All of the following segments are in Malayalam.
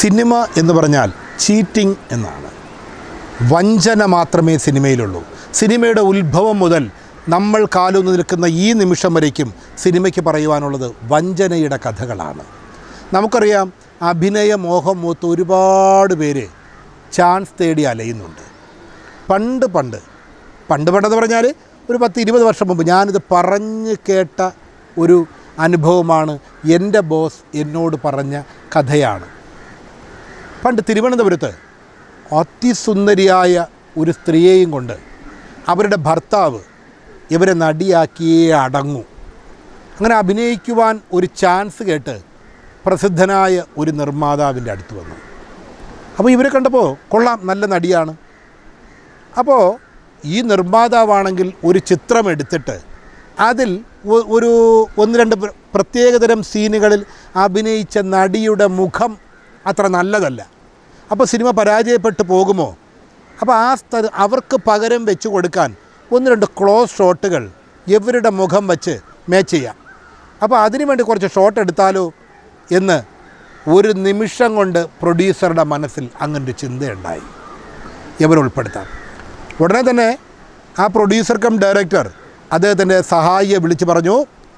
സിനിമ എന്ന് പറഞ്ഞാൽ ചീറ്റിംഗ് എന്നാണ് വഞ്ചന മാത്രമേ സിനിമയിലുള്ളൂ സിനിമയുടെ ഉത്ഭവം മുതൽ നമ്മൾ കാലൊന്നു നിൽക്കുന്ന ഈ നിമിഷം വരയ്ക്കും സിനിമയ്ക്ക് പറയുവാനുള്ളത് വഞ്ചനയുടെ കഥകളാണ് നമുക്കറിയാം അഭിനയ മോഹം മൂത്ത് ഒരുപാട് പേര് ചാൻസ് തേടി അലയുന്നുണ്ട് പണ്ട് പണ്ട് പണ്ട് പണ്ടെന്ന് പറഞ്ഞാൽ ഒരു പത്ത് ഇരുപത് വർഷം മുമ്പ് ഞാനിത് പറഞ്ഞ് കേട്ട ഒരു അനുഭവമാണ് എൻ്റെ ബോസ് എന്നോട് പറഞ്ഞ കഥയാണ് പണ്ട് തിരുവനന്തപുരത്ത് അതിസുന്ദരിയായ ഒരു സ്ത്രീയെയും കൊണ്ട് അവരുടെ ഭർത്താവ് ഇവരെ നടിയാക്കിയേ അടങ്ങൂ അങ്ങനെ അഭിനയിക്കുവാൻ ഒരു ചാൻസ് കേട്ട് പ്രസിദ്ധനായ ഒരു നിർമ്മാതാവിൻ്റെ അടുത്ത് വന്നു അപ്പോൾ ഇവരെ കണ്ടപ്പോൾ കൊള്ളാം നല്ല നടിയാണ് അപ്പോൾ ഈ നിർമ്മാതാവാണെങ്കിൽ ഒരു ചിത്രം എടുത്തിട്ട് അതിൽ ഒ- ഒരു ഒന്ന് രണ്ട് പ്ര- പ്രത്യേകതരം സീനുകളിൽ അഭിനയിച്ച നടിയുടെ മുഖം അത്ര നല്ലതല്ല അപ്പോൾ സിനിമ പരാജയപ്പെട്ടു പോകുമോ അപ്പോൾ ആ സ്ഥല അവർക്ക് പകരം വെച്ച് കൊടുക്കാൻ ഒന്ന് രണ്ട് ക്ലോസ് ഷോട്ടുകൾ ഇവരുടെ മുഖം വെച്ച് മാച്ച് ചെയ്യാം അപ്പോൾ അതിനു വേണ്ടി കുറച്ച് ഷോട്ട് എടുത്താലോ എന്ന് ഒരു നിമിഷം കൊണ്ട് പ്രൊഡ്യൂസറുടെ മനസ്സിൽ അങ്ങനൊരു ചിന്തയുണ്ടായി ഇവരെ ഉൾപ്പെടുത്താം ഉടനെ തന്നെ ആ പ്രൊഡ്യൂസർ കം ഡയറക്ടർ അദ്ദേഹത്തിൻ്റെ സഹായിയെ വിളിച്ച് പറഞ്ഞു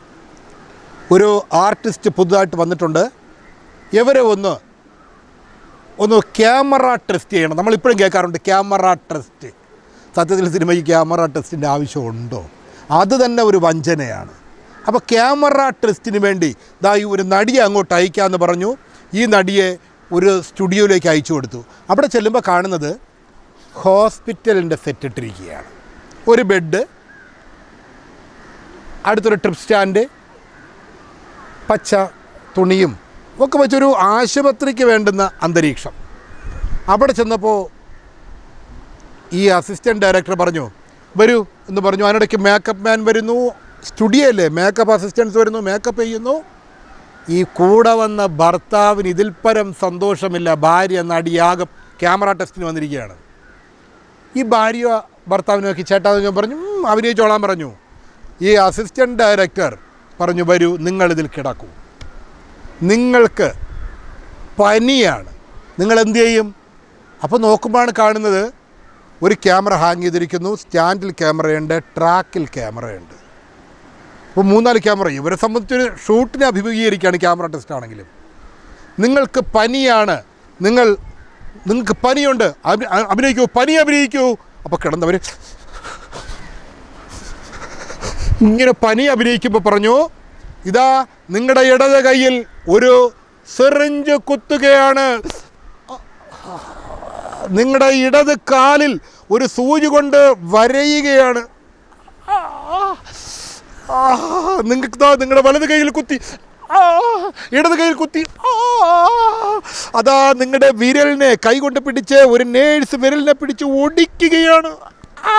ഒരു ആർട്ടിസ്റ്റ് പുതുതായിട്ട് വന്നിട്ടുണ്ട് ഇവരെ ഒന്ന് ഒന്ന് ക്യാമറ ടെസ്റ്റ് ചെയ്യണം നമ്മളിപ്പോഴും കേൾക്കാറുണ്ട് ക്യാമറ ടെസ്റ്റ് സത്യത്തിൽ സിനിമയ്ക്ക് ക്യാമറ ടെസ്റ്റിൻ്റെ ആവശ്യമുണ്ടോ അത് തന്നെ ഒരു വഞ്ചനയാണ് അപ്പോൾ ക്യാമറ ടെസ്റ്റിന് വേണ്ടി ദാ ഈ ഒരു നടിയെ അങ്ങോട്ട് അയക്കാമെന്ന് പറഞ്ഞു ഈ നടിയെ ഒരു സ്റ്റുഡിയോയിലേക്ക് അയച്ചു കൊടുത്തു അവിടെ ചെല്ലുമ്പോൾ കാണുന്നത് ഹോസ്പിറ്റലിൻ്റെ സെറ്റ് ഇട്ടിരിക്കുകയാണ് ഒരു ബെഡ് അടുത്തൊരു ട്രിപ്പ് സ്റ്റാൻഡ് പച്ച തുണിയും ഒക്കെ വെച്ചൊരു ആശുപത്രിക്ക് വേണ്ടുന്ന അന്തരീക്ഷം അവിടെ ചെന്നപ്പോൾ ഈ അസിസ്റ്റൻറ്റ് ഡയറക്ടർ പറഞ്ഞു വരൂ എന്ന് പറഞ്ഞു അതിനിടയ്ക്ക് മേക്കപ്പ് മാൻ വരുന്നു സ്റ്റുഡിയോ അല്ലേ മേക്കപ്പ് അസിസ്റ്റൻസ് വരുന്നു മേക്കപ്പ് ചെയ്യുന്നു ഈ കൂടെ വന്ന ഭർത്താവിന് ഇതിൽ പരം സന്തോഷമില്ല ഭാര്യ നടിയാകെ ക്യാമറ ടെസ്റ്റിന് വന്നിരിക്കുകയാണ് ഈ ഭാര്യ ഭർത്താവിനെ നോക്കി ചേട്ടാ എന്ന് ഞാൻ പറഞ്ഞു "ഉം, അഭിനയിച്ചോളാൻ പറഞ്ഞു ഈ അസിസ്റ്റൻറ്റ് ഡയറക്ടർ പറഞ്ഞു വരൂ നിങ്ങളിതിൽ കിടക്കൂ നിങ്ങൾക്ക് പനിയാണ് നിങ്ങൾ എന്ത് ചെയ്യും അപ്പോൾ നോക്കുമ്പോഴാണ് കാണുന്നത് ഒരു ക്യാമറ ഹാങ് ചെയ്തിരിക്കുന്നു സ്റ്റാൻഡിൽ ക്യാമറയുണ്ട് ട്രാക്കിൽ ക്യാമറയുണ്ട് അപ്പോൾ മൂന്നാല് ക്യാമറ ഇവരെ സംബന്ധിച്ചൊരു ഷൂട്ടിനെ അഭിമുഖീകരിക്കുകയാണ് ക്യാമറ ടെസ്റ്റ് ആണെങ്കിലും നിങ്ങൾക്ക് പനിയാണ് നിങ്ങൾ നിങ്ങൾക്ക് പനിയുണ്ട് അഭി- അ- അഭിനയിക്കൂ പനി അഭിനയിക്കൂ അപ്പോൾ കിടന്നവർ ഇങ്ങനെ പനി അഭിനയിക്കുമ്പോൾ പറഞ്ഞു ഇതാ നിങ്ങളുടെ ഇടത് കയ്യിൽ ഒരു സിറിഞ്ച് കുത്തുകയാണ് നിങ്ങളുടെ ഇടത് കാലിൽ ഒരു സൂചി കൊണ്ട് വരയുകയാണ് നിങ്ങൾക്ക് ദാ നിങ്ങളുടെ വലത് കയ്യിൽ കുത്തി ആ, ഇടത് കയ്യിൽ കുത്തി ആ, അതാ നിങ്ങളുടെ വിരലിനെ കൈകൊണ്ട് പിടിച്ച് ഒരു നേഴ്സ് വിരലിനെ പിടിച്ച് ഒടിക്കുകയാണ് ആ,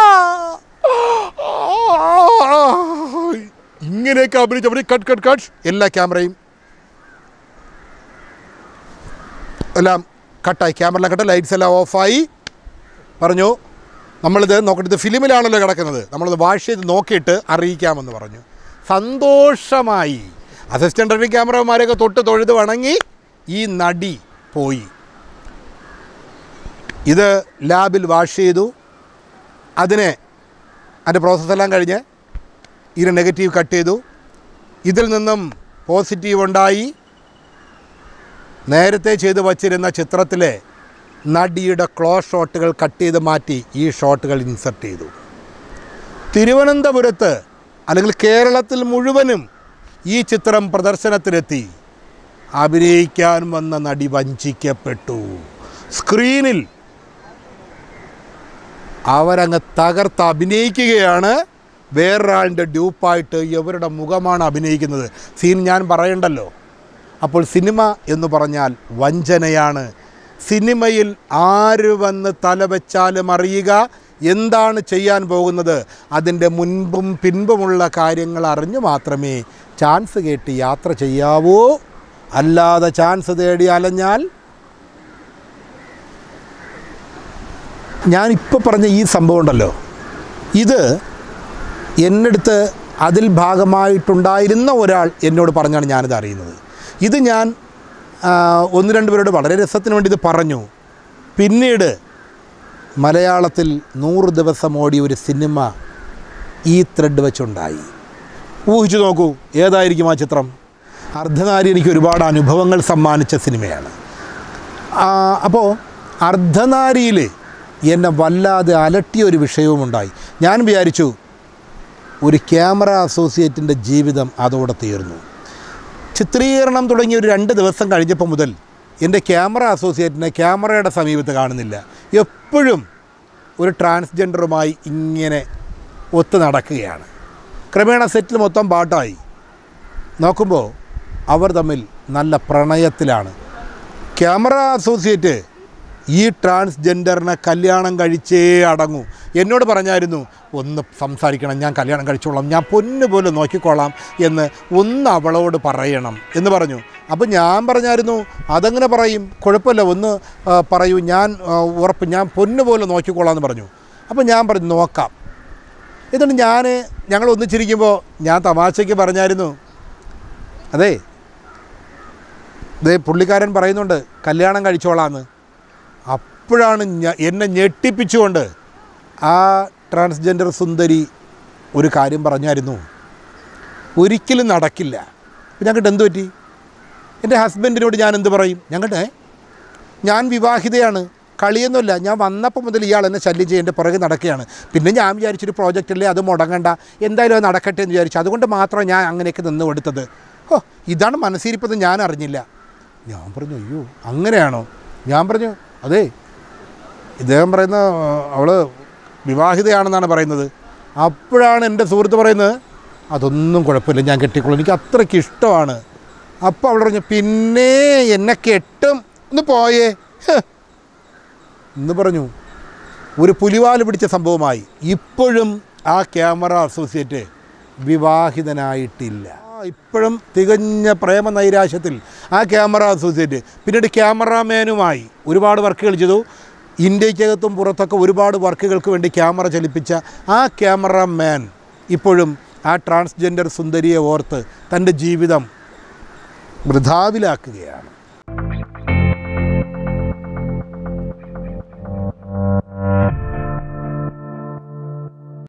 ആ, ഇങ്ങനെയൊക്കെ അഭിനയിച്ച് അവർ കട്ട് കട്ട് കട്ട് എല്ലാ ക്യാമറയും എല്ലാം കട്ടായി ക്യാമറ കട്ട് ലൈറ്റ്സ് എല്ലാം ഓഫായി പറഞ്ഞു നമ്മളിത് നോക്കട്ടെ ഇത് ഫിലിമിലാണല്ലോ കിടക്കുന്നത് നമ്മളത് വാഷ് ചെയ്ത് നോക്കിയിട്ട് അറിയിക്കാമെന്ന് പറഞ്ഞു സന്തോഷമായി അസിസ്റ്റൻ്റ് ക്യാമറമാരെയൊക്കെ തൊട്ട് തൊഴുത് വണങ്ങി ഈ നടി പോയി ഇത് ലാബിൽ വാഷ് ചെയ്തു അതിനെ അതിൻ്റെ പ്രോസസ്സെല്ലാം കഴിഞ്ഞ് ഇതിന് നെഗറ്റീവ് കട്ട് ചെയ്തു ഇതിൽ നിന്നും പോസിറ്റീവ് ഉണ്ടായി നേരത്തെ ചെയ്തു വച്ചിരുന്ന ചിത്രത്തിലെ നടിയുടെ ക്ലോസ് ഷോട്ടുകൾ കട്ട് ചെയ്ത് മാറ്റി ഈ ഷോട്ടുകൾ ഇൻസർട്ട് ചെയ്തു തിരുവനന്തപുരത്ത് അല്ലെങ്കിൽ കേരളത്തിൽ മുഴുവനും ഈ ചിത്രം പ്രദർശനത്തിലെത്തി അഭിനയിക്കാൻ വന്ന നടി വഞ്ചിക്കപ്പെട്ടു സ്ക്രീനിൽ അവരങ്ങ് തകർത്ത് അഭിനയിക്കുകയാണ് വേറൊരാളിൻ്റെ ഡ്യൂപ്പായിട്ട് ഇവരുടെ മുഖമാണ് അഭിനയിക്കുന്നത് സീൻ ഞാൻ പറയണ്ടല്ലോ അപ്പോൾ സിനിമ എന്ന് പറഞ്ഞാൽ വഞ്ചനയാണ് സിനിമയിൽ ആര് വന്ന് തലവെച്ചാലും അറിയുക എന്താണ് ചെയ്യാൻ പോകുന്നത് അതിൻ്റെ മുൻപും പിൻപുമുള്ള കാര്യങ്ങൾ അറിഞ്ഞു മാത്രമേ ചാൻസ് കേട്ട് യാത്ര ചെയ്യാവൂ അല്ലാതെ ചാൻസ് തേടി അലഞ്ഞാൽ ഞാനിപ്പോൾ പറഞ്ഞ ഈ സംഭവം ഉണ്ടല്ലോ ഇത് എന്നടുത്ത് അതിൽ ഭാഗമായിട്ടുണ്ടായിരുന്ന ഒരാൾ എന്നോട് പറഞ്ഞാണ് ഞാനിത് അറിയുന്നത് ഇത് ഞാൻ ആ, ഒന്ന് രണ്ട് പേരോട് വളരെ രസത്തിന് വേണ്ടി ഇത് പറഞ്ഞു പിന്നീട് മലയാളത്തിൽ നൂറ് ദിവസം ഓടിയ ഒരു സിനിമ ഈ ത്രെഡ് വെച്ചുണ്ടായി ഊഹിച്ചു നോക്കൂ ഏതായിരിക്കും ആ ചിത്രം അർദ്ധനാരി എനിക്ക് ഒരുപാട് അനുഭവങ്ങൾ സമ്മാനിച്ച സിനിമയാണ് അപ്പോൾ അർദ്ധനാരിയിൽ എന്നെ വല്ലാതെ അലട്ടിയ ഒരു വിഷയവുമുണ്ടായി ഞാൻ വിചാരിച്ചു ഒരു ക്യാമറ അസോസിയേറ്റിൻ്റെ ജീവിതം അതോടെ തീർന്നു ചിത്രീകരണം തുടങ്ങി ഒരു രണ്ട് ദിവസം കഴിഞ്ഞപ്പോൾ മുതൽ എൻ്റെ ക്യാമറ അസോസിയേറ്റിനെ ക്യാമറയുടെ സമീപത്ത് കാണുന്നില്ല എപ്പോഴും ഒരു ട്രാൻസ്ജെൻഡറുമായി ഇങ്ങനെ ഒത്തു നടക്കുകയാണ് ക്രമേണ സെറ്റിൽ മൊത്തം പാട്ടായി നോക്കുമ്പോൾ അവർ തമ്മിൽ നല്ല പ്രണയത്തിലാണ് ക്യാമറ അസോസിയേറ്റ് ഈ ട്രാൻസ്ജെൻഡറിനെ കല്യാണം കഴിച്ചേ അടങ്ങൂ എന്നോട് പറഞ്ഞായിരുന്നു ഒന്ന് സംസാരിക്കണം ഞാൻ കല്യാണം കഴിച്ചോളാം ഞാൻ പൊന്നു പോലെ നോക്കിക്കോളാം എന്ന് ഒന്ന് അവളോട് പറയണം എന്ന് പറഞ്ഞു അപ്പോൾ ഞാൻ പറഞ്ഞായിരുന്നു അതങ്ങനെ പറയും കുഴപ്പമില്ല ഒന്ന് ആ, പറയൂ ഞാൻ ആ, ഉറപ്പ് ഞാൻ പൊന്നു പോലെ നോക്കിക്കോളാം എന്ന് പറഞ്ഞു അപ്പോൾ ഞാൻ പറഞ്ഞു നോക്കാം എന്നിട്ട് ഞാൻ ഞങ്ങൾ ഒന്നിച്ചിരിക്കുമ്പോൾ ഞാൻ തമാശയ്ക്ക് പറഞ്ഞായിരുന്നു അതെ ദേ പുള്ളിക്കാരൻ പറയുന്നുണ്ട് കല്യാണം കഴിച്ചോളാന്ന് അപ്പോഴാണ് ഞ- എന്നെ ഞെട്ടിപ്പിച്ചുകൊണ്ട് ആ ട്രാൻസ്ജെൻഡർ സുന്ദരി ഒരു കാര്യം പറഞ്ഞായിരുന്നു ഒരിക്കലും നടക്കില്ല അപ്പം ഞങ്ങൾക്ക് എന്ത് പറ്റി എൻ്റെ ഹസ്ബൻഡിനോട് ഞാൻ എന്ത് പറയും ഞങ്ങളുടെ ഞാൻ വിവാഹിതയാണ് കളിയൊന്നുമില്ല ഞാൻ വന്നപ്പോൾ മുതൽ ഇയാൾ എന്നെ ശല്യം ചെയ്യും എൻ്റെ പുറകെ നടക്കുകയാണ് പിന്നെ ഞാൻ വിചാരിച്ചൊരു പ്രോജക്റ്റല്ലേ അത് മുടങ്ങണ്ട എന്തായാലും അത് നടക്കട്ടെ എന്ന് വിചാരിച്ചു അതുകൊണ്ട് മാത്രം ഞാൻ അങ്ങനെയൊക്കെ നിന്ന് കൊടുത്തത് ഓ ഇതാണ് മനസ്സിരിപ്പത് ഞാൻ അറിഞ്ഞില്ല ഞാൻ പറഞ്ഞു അയ്യോ അങ്ങനെയാണോ ഞാൻ പറഞ്ഞു അതെ ഇദ്ദേഹം പറയുന്ന അവൾ വിവാഹിതയാണെന്നാണ് പറയുന്നത് അപ്പോഴാണ് എൻ്റെ സുഹൃത്ത് പറയുന്നത് അതൊന്നും കുഴപ്പമില്ല ഞാൻ കെട്ടിക്കൊള്ളും എനിക്ക് അത്രയ്ക്ക് ഇഷ്ടമാണ് അപ്പോൾ അവൾ പറഞ്ഞു പിന്നെ എന്നെ കെട്ടും ഒന്ന് പോയേ ഹ്. എന്ന് പറഞ്ഞു ഒരു പുലിവാല് പിടിച്ച സംഭവമായി ഇപ്പോഴും ആ ക്യാമറ അസോസിയേറ്റ് വിവാഹിതനായിട്ടില്ല ആ, ഇപ്പോഴും തികഞ്ഞ പ്രേമ നൈരാശ്യത്തിൽ ആ ക്യാമറ അസോസിയേറ്റ് പിന്നീട് ക്യാമറാമാനുമായി ഒരുപാട് വർക്കുകൾ ചെയ്തു ഇന്ത്യക്കകത്തും പുറത്തൊക്കെ ഒരുപാട് വർക്കുകൾക്ക് വേണ്ടി ക്യാമറ ചലിപ്പിച്ച ആ ക്യാമറാമാൻ ഇപ്പോഴും ആ ട്രാൻസ്ജെൻഡർ സുന്ദരിയെ ഓർത്ത് തൻ്റെ ജീവിതം വൃഥാവിലാക്കുകയാണ്